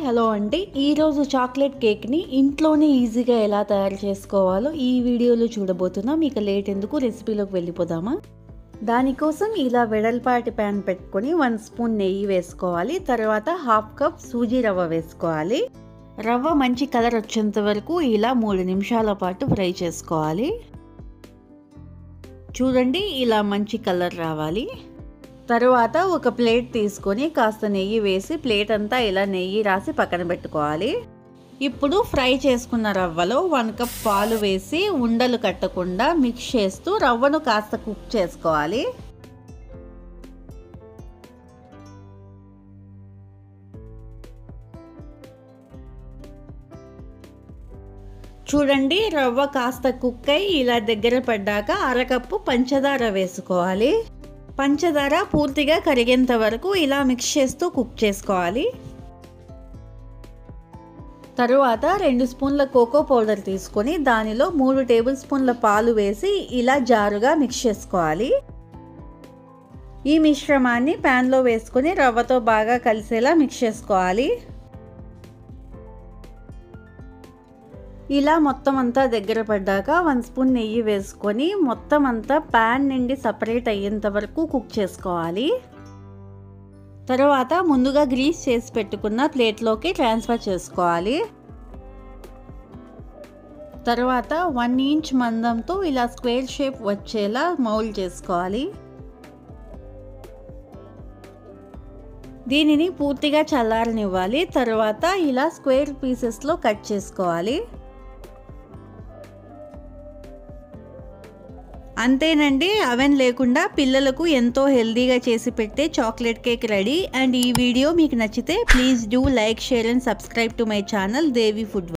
hello అండి ఈరోజు chocolate కేక్ని ఇంట్లోనే ఈజీగా ఎలా తయారు చేసుకోవాలో ఈ వీడియోలో చూడబోతున్నాం ఇక లేట్ ఎందుకు రెసిపీలోకి వెళ్ళిపోదామా దానికోసం ఇలా వెడల్పాటి ప్యాన్ పెట్టుకొని వన్ స్పూన్ నెయ్యి వేసుకోవాలి తర్వాత హాఫ్ కప్ సూజీ రవ్వ వేసుకోవాలి రవ్వ మంచి కలర్ వచ్చేంత వరకు ఇలా మూడు నిమిషాల పాటు ఫ్రై చేసుకోవాలి చూడండి ఇలా మంచి కలర్ రావాలి తరువాత ఒక ప్లేట్ తీసుకొని కాస్త నెయ్యి వేసి ప్లేట్ అంతా ఇలా నెయ్యి రాసి పక్కన పెట్టుకోవాలి ఇప్పుడు ఫ్రై చేసుకున్న రవ్వలో వన్ కప్ పాలు వేసి ఉండలు కట్టకుండా మిక్స్ చేస్తూ రవ్వను కాస్త కుక్ చేసుకోవాలి చూడండి రవ్వ కాస్త కుక్ అయి ఇలా దగ్గర పడ్డాక అరకప్పు పంచదార వేసుకోవాలి పంచదార పూర్తిగా కరిగేంత వరకు ఇలా మిక్స్ చేస్తూ కుక్ చేసుకోవాలి తరువాత రెండు స్పూన్ల కోకో పౌడర్ తీసుకొని దానిలో మూడు టేబుల్ స్పూన్ల పాలు వేసి ఇలా జారుగా మిక్స్ చేసుకోవాలి ఈ మిశ్రమాన్ని ప్యాన్లో వేసుకొని రవ్వతో బాగా కలిసేలా మిక్స్ చేసుకోవాలి ఇలా మొత్తం అంతా దగ్గర పడ్డాక వన్ స్పూన్ నెయ్యి వేసుకొని మొత్తం అంతా ప్యాన్ నుండి సపరేట్ అయ్యేంత వరకు కుక్ చేసుకోవాలి తర్వాత ముందుగా గ్రీస్ చేసి పెట్టుకున్న ప్లేట్లోకి ట్రాన్స్ఫర్ చేసుకోవాలి తర్వాత వన్ ఇంచ్ మందంతో ఇలా స్క్వేర్ షేప్ వచ్చేలా మౌల్డ్ చేసుకోవాలి దీనిని పూర్తిగా చల్లారనివ్వాలి తర్వాత ఇలా స్క్వేర్ పీసెస్లో కట్ చేసుకోవాలి అంతేనండి అవెన్ లేకుండా పిల్లలకు ఎంతో హెల్దీగా చేసి పెట్టే చాక్లెట్ కేక్ రెడీ అండ్ ఈ వీడియో మీకు నచ్చితే please do like share and subscribe to my channel Devi food